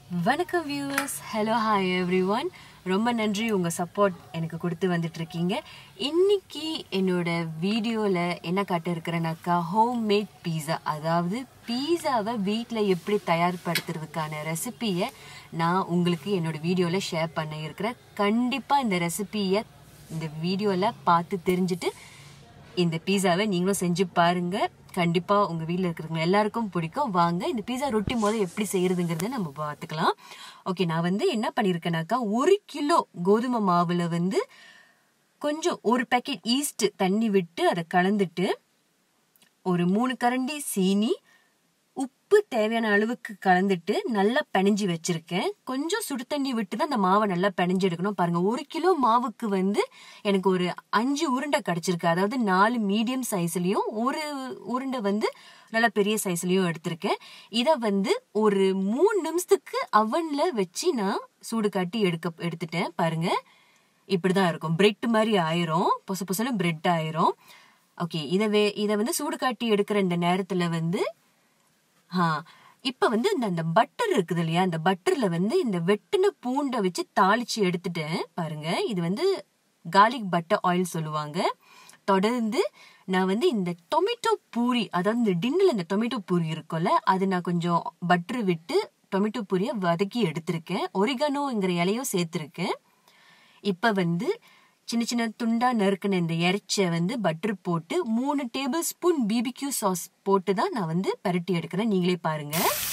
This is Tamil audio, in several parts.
வணக்கம் viewers hello hi everyone ரொம்ப நன்றி உங்கள் சப்போர்ட் எனக்கு கொடுத்து வந்துட்டு இருக்கீங்க இன்னைக்கு என்னோட வீடியோவில் என்ன காட்ட இருக்கிறேனாக்கா ஹோம் மேட் பீஸா அதாவது பீஸாவை வீட்டில் எப்படி தயார்படுத்துறதுக்கான ரெசிபியை நான் உங்களுக்கு என்னோட வீடியோவில் ஷேர் பண்ண இருக்கிறேன் கண்டிப்பாக இந்த ரெசிபியை இந்த வீடியோவில் பார்த்து தெரிஞ்சுட்டு இந்த பீஸாவை நீங்களும் செஞ்சு பாருங்க கண்டிப்பா உங்க வீட்ல இருக்கிறவங்க எல்லாருக்கும் பிடிக்கும் வாங்க இந்த பீஸா ரொட்டி முதல்ல எப்படி செய்யறதுங்கிறத நம்ம பார்த்துக்கலாம் ஓகே நான் வந்து என்ன பண்ணியிருக்கேனாக்கா ஒரு கிலோ கோதுமை மாவுல வந்து கொஞ்சம் ஒரு பேக்கெட் ஈஸ்ட் தண்ணி விட்டு அதை கலந்துட்டு ஒரு மூணு கரண்டி சீனி உப்பு தேவையான அளவுக்கு கலந்துட்டு நல்லா பிணைஞ்சு வச்சிருக்கேன் கொஞ்சம் சுடு தண்ணி விட்டு தான் அந்த மாவை நல்லா பிணைஞ்சு எடுக்கணும் பாருங்க ஒரு கிலோ மாவுக்கு வந்து எனக்கு ஒரு அஞ்சு உருண்டை கிடைச்சிருக்கு அதாவது நாலு மீடியம் சைஸ்லயும் ஒரு உருண்டை வந்து நல்லா பெரிய சைஸ்லயும் எடுத்திருக்கேன் இதை வந்து ஒரு மூணு நிமிஷத்துக்கு அவன்ல வச்சு நான் சூடு காட்டி எடுக்க எடுத்துட்டேன் பாருங்க இப்படிதான் இருக்கும் பிரெட் மாதிரி ஆயிரும் பொச பொசன்னு பிரெட் ஆயிரும் ஓகே இதை வே இதை வந்து சூடு காட்டி எடுக்கிற இந்த நேரத்துல வந்து ஆ இப்ப வந்து இந்த அந்த பட்டர் இருக்குது இல்லையா அந்த பட்டர்ல வந்து இந்த வெட்டின பூண்டை வச்சு தாளிச்சு எடுத்துட்டேன் பாருங்க இது வந்து கார்லிக் பட்டர் ஆயில் சொல்லுவாங்க தொடர்ந்து நான் வந்து இந்த டொமேட்டோ பூரி அதாவது இந்த டின்னில் இந்த டொமேட்டோ பூரி இருக்கும்ல அது நான் கொஞ்சம் பட்டர் விட்டு டொமேட்டோ பூரியை வதக்கி எடுத்திருக்கேன் ஒரிகனோங்கிற இலையும் சேர்த்துருக்கேன் இப்ப வந்து சின்ன சின்ன துண்டா நறுக்கின இந்த இறைச்சியை வந்து பட்டர் போட்டு மூணு டேபிள் ஸ்பூன் பிபிக்யூ சாஸ் போட்டு தான் நான் வந்து பரட்டி எடுக்கிறேன் நீங்களே பாருங்க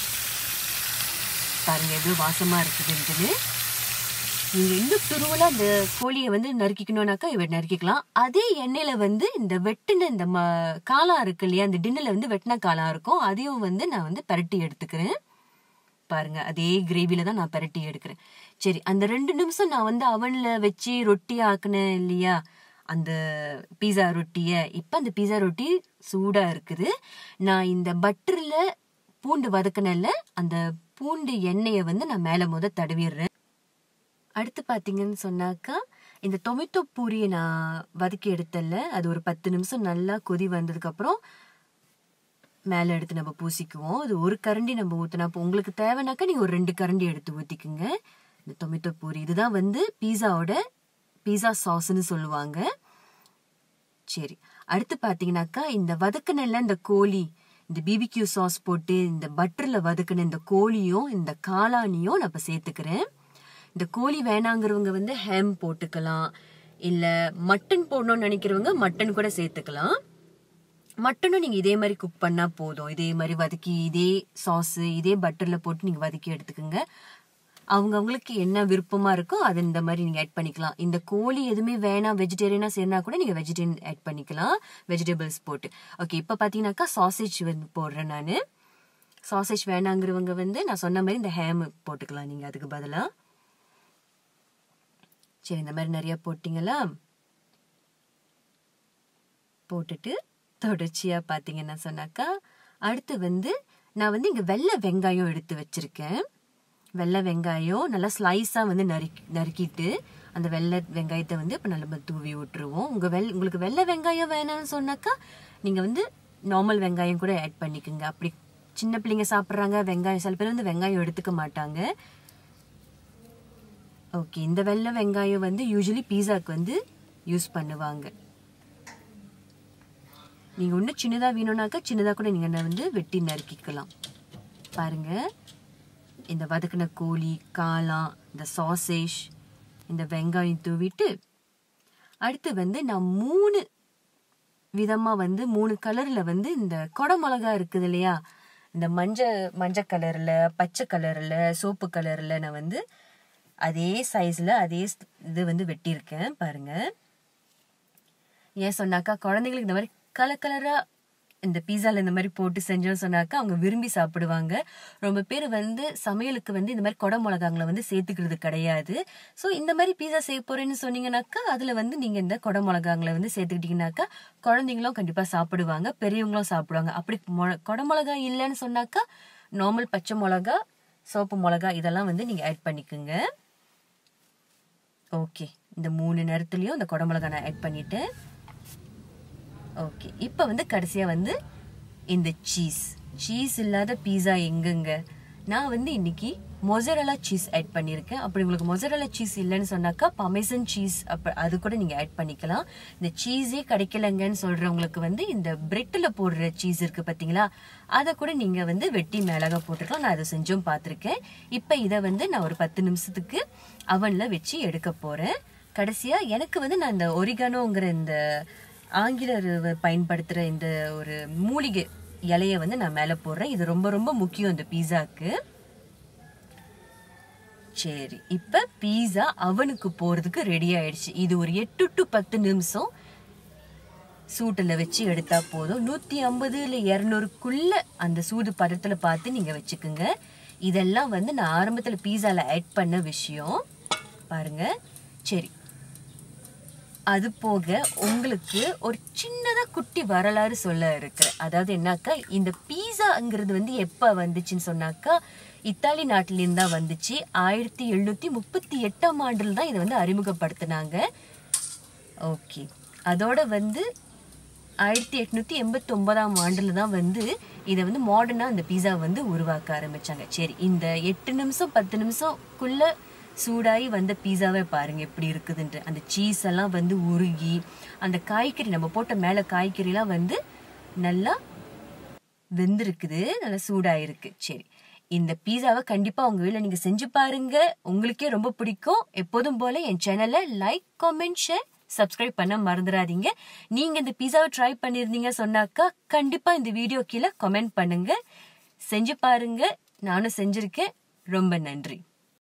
பாருங்க எவ்வளவு வாசமா இருக்குதுன்னு நீங்க இன்னும் துருவலா அந்த கோழியை வந்து நறுக்கிக்கணும்னாக்கா இவ நறுக்கிக்கலாம் அதே எண்ணெயில வந்து இந்த வெட்டின இந்த ம காளான் இருக்கு இல்லையா அந்த டின்னில் வந்து வெட்டின காளான் இருக்கும் அதையும் வந்து நான் வந்து பரட்டி எடுத்துக்கிறேன் பாருங்க அதே கிரேவில தான் நான் பரட்டி எடுக்கிறேன் சரி அந்த ரெண்டு நிமிஷம் நான் வந்து அவன்ல வச்சு ரொட்டி ஆக்குனேன் இல்லையா அந்த பீஸா ரொட்டிய இப்ப அந்த பீஸா ரொட்டி சூடா இருக்குது நான் இந்த பட்டர்ல பூண்டு வதக்கினல அந்த பூண்டு எண்ணெயை வந்து நான் மேல முத தடவிடுறேன் அடுத்து பாத்தீங்கன்னு சொன்னாக்கா இந்த டொமேட்டோ பூரியை நான் வதக்கி எடுத்தல அது ஒரு பத்து நிமிஷம் நல்லா கொதி வந்ததுக்கு அப்புறம் மேலே எடுத்து நம்ம பூசிக்குவோம் அது ஒரு கரண்டி நம்ம ஊற்றினா இப்போ உங்களுக்கு தேவைனாக்கா நீங்கள் ஒரு ரெண்டு கரண்டி எடுத்து ஊற்றிக்குங்க இந்த டொமேட்டோ பூரி இதுதான் வந்து பீஸாவோட பீஸா சாஸ்ன்னு சொல்லுவாங்க சரி அடுத்து பார்த்தீங்கன்னாக்கா இந்த வதக்குனல்ல இந்த கோழி இந்த பிபிக்யூ சாஸ் போட்டு இந்த பட்டரில் வதக்குன இந்த கோழியும் இந்த காளானியும் நான் இப்போ சேர்த்துக்கிறேன் இந்த கோழி வேணாங்கிறவங்க வந்து ஹேம் போட்டுக்கலாம் இல்லை மட்டன் போடணும்னு நினைக்கிறவங்க மட்டன் கூட சேர்த்துக்கலாம் மட்டனும் நீங்க இதே மாதிரி குக் பண்ணா போதும் இதே மாதிரி வதக்கி இதே சாஸ் இதே பட்டர்ல போட்டு நீங்க வதக்கி எடுத்துக்கோங்க அவங்க அவங்களுக்கு என்ன விருப்பமா இருக்கோ அது இந்த மாதிரி நீங்க ஆட் பண்ணிக்கலாம் இந்த கோழி எதுவுமே வேணாம் வெஜிடேரியனா சேர்னா கூட நீங்க வெஜிடேரியன் ஆட் பண்ணிக்கலாம் வெஜிடபிள்ஸ் போட்டு ஓகே இப்ப பாத்தீங்கன்னாக்கா சாசேஜ் வந்து போடுறேன் நான் சாசேஜ் வேணாங்கிறவங்க வந்து நான் சொன்ன மாதிரி இந்த ஹேம் போட்டுக்கலாம் நீங்க அதுக்கு பதிலா சரி இந்த மாதிரி நிறைய போட்டிங்களா போட்டுட்டு தொடர்ச்சியா பாத்தீங்கன்னா சொன்னாக்கா அடுத்து வந்து நான் வந்து இங்க வெள்ளை வெங்காயம் எடுத்து வச்சிருக்கேன் வெள்ளை வெங்காயம் நல்லா ஸ்லைஸா வந்து நறுக்கி நறுக்கிட்டு அந்த வெள்ளை வெங்காயத்தை வந்து இப்போ நல்லா தூவி விட்டுருவோம் உங்க வெள் உங்களுக்கு வெள்ளை வெங்காயம் வேணாம்னு சொன்னாக்கா நீங்க வந்து நார்மல் வெங்காயம் கூட ஆட் பண்ணிக்கோங்க அப்படி சின்ன பிள்ளைங்க சாப்பிட்றாங்க வெங்காயம் சில பேர் வந்து வெங்காயம் எடுத்துக்க மாட்டாங்க ஓகே இந்த வெள்ளை வெங்காயம் வந்து யூஸ்வலி பீஸாக்கு வந்து யூஸ் பண்ணுவாங்க நீங்க ஒன்றும் சின்னதா வேணும்னாக்கா சின்னதா கூட நீங்க வந்து வெட்டி நறுக்கிக்கலாம் பாருங்க இந்த வதக்கின கோழி காளான் இந்த சாசேஜ் இந்த வெங்காயம் தூவிட்டு அடுத்து வந்து நான் மூணு விதமா வந்து மூணு கலர்ல வந்து இந்த கொடை மிளகா இருக்குது இல்லையா இந்த மஞ்சள் மஞ்சள் கலர்ல பச்சை கலர்ல சோப்பு கலர்ல நான் வந்து அதே சைஸ்ல அதே இது வந்து வெட்டியிருக்கேன் பாருங்க ஏன் சொன்னாக்கா குழந்தைங்களுக்கு இந்த மாதிரி கலர் கலரா இந்த பீஸால இந்த மாதிரி போட்டு செஞ்சோம்னு சொன்னாக்கா அவங்க விரும்பி சாப்பிடுவாங்க ரொம்ப பேர் வந்து சமையலுக்கு வந்து இந்த மாதிரி கொடை மிளகாங்களை வந்து சேர்த்துக்கிறது கிடையாது ஸோ இந்த மாதிரி பீஸா செய்ய போறேன்னு சொன்னீங்கன்னாக்கா அதுல வந்து நீங்க இந்த கொடை மிளகாங்களை வந்து சேர்த்துக்கிட்டீங்கன்னாக்கா குழந்தைங்களும் கண்டிப்பா சாப்பிடுவாங்க பெரியவங்களும் சாப்பிடுவாங்க அப்படி மொ- கொடை மிளகா இல்லைன்னு சொன்னாக்கா நார்மல் பச்சை மிளகா சோப்பு மிளகா இதெல்லாம் வந்து நீங்க ஆட் பண்ணிக்கோங்க ஓகே இந்த மூணு நேரத்துலயும் இந்த கொடை மிளகா நான் ஆட் பண்ணிட்டேன் ஓகே இப்போ வந்து கடைசியா வந்து இந்த சீஸ் சீஸ் இல்லாத பீஸா எங்கங்க நான் வந்து இன்னைக்கு மொசரலா சீஸ் ஆட் பண்ணியிருக்கேன் அப்படி உங்களுக்கு மொசரலா சீஸ் இல்லைன்னு சொன்னாக்கா பமைசன் சீஸ் அப்ப அது கூட நீங்கள் ஆட் பண்ணிக்கலாம் இந்த சீஸே கிடைக்கலங்கன்னு சொல்கிறவங்களுக்கு வந்து இந்த பிரெட்டில் போடுற சீஸ் இருக்குது பார்த்தீங்களா அதை கூட நீங்கள் வந்து வெட்டி மிளகா போட்டுக்கலாம் நான் அதை செஞ்சும் பார்த்துருக்கேன் இப்போ இதை வந்து நான் ஒரு பத்து நிமிஷத்துக்கு அவனில் வச்சு எடுக்க போகிறேன் கடைசியாக எனக்கு வந்து நான் இந்த ஒரிகானோங்கிற இந்த ஆங்கிலர் பயன்படுத்துகிற இந்த ஒரு மூலிகை இலையை வந்து நான் மேலே போடுறேன் இது ரொம்ப ரொம்ப முக்கியம் இந்த பீஸாக்கு சரி இப்போ பீஸா அவனுக்கு போகிறதுக்கு ரெடி ஆயிடுச்சு இது ஒரு எட்டு டு பத்து நிமிஷம் சூட்டில் வச்சு எடுத்தா போதும் நூற்றி ஐம்பது இல்லை இரநூறுக்குள்ள அந்த சூடு பதத்தில் பார்த்து நீங்கள் வச்சுக்குங்க இதெல்லாம் வந்து நான் ஆரம்பத்தில் பீஸாவில் ஆட் பண்ண விஷயம் பாருங்க சரி அது போக உங்களுக்கு ஒரு சின்னதாக குட்டி வரலாறு சொல்ல இருக்கிறேன் அதாவது என்னக்கா இந்த பீஸாங்கிறது வந்து எப்போ வந்துச்சுன்னு சொன்னாக்கா இத்தாலி நாட்டிலேருந்து தான் வந்துச்சு ஆயிரத்தி எழுநூற்றி முப்பத்தி எட்டாம் ஆண்டில் தான் இதை வந்து அறிமுகப்படுத்தினாங்க ஓகே அதோட வந்து ஆயிரத்தி எட்நூத்தி எண்பத்தி ஒன்பதாம் ஆண்டுல தான் வந்து இதை வந்து மாடர்னா அந்த பீஸா வந்து உருவாக்க ஆரம்பிச்சாங்க சரி இந்த எட்டு நிமிஷம் பத்து நிமிஷம்குள்ள சூடாகி வந்த பீஸாவை பாருங்க எப்படி இருக்குதுன்ட்டு அந்த சீஸ் எல்லாம் வந்து உருகி அந்த காய்கறி நம்ம போட்ட மேலே காய்கறிலாம் வந்து நல்லா வெந்திருக்குது நல்லா சூடாயிருக்கு சரி இந்த பீஸாவை கண்டிப்பா உங்க வீட்ல நீங்க செஞ்சு பாருங்க உங்களுக்கே ரொம்ப பிடிக்கும் எப்போதும் போல என் சேனலை லைக் காமெண்ட் ஷேர் சப்ஸ்கிரைப் பண்ண மறந்துடாதீங்க நீங்க இந்த பீஸாவை ட்ரை பண்ணிருந்தீங்க சொன்னாக்கா கண்டிப்பா இந்த வீடியோ கீழே கமெண்ட் பண்ணுங்க செஞ்சு பாருங்க நானும் செஞ்சிருக்கேன் ரொம்ப நன்றி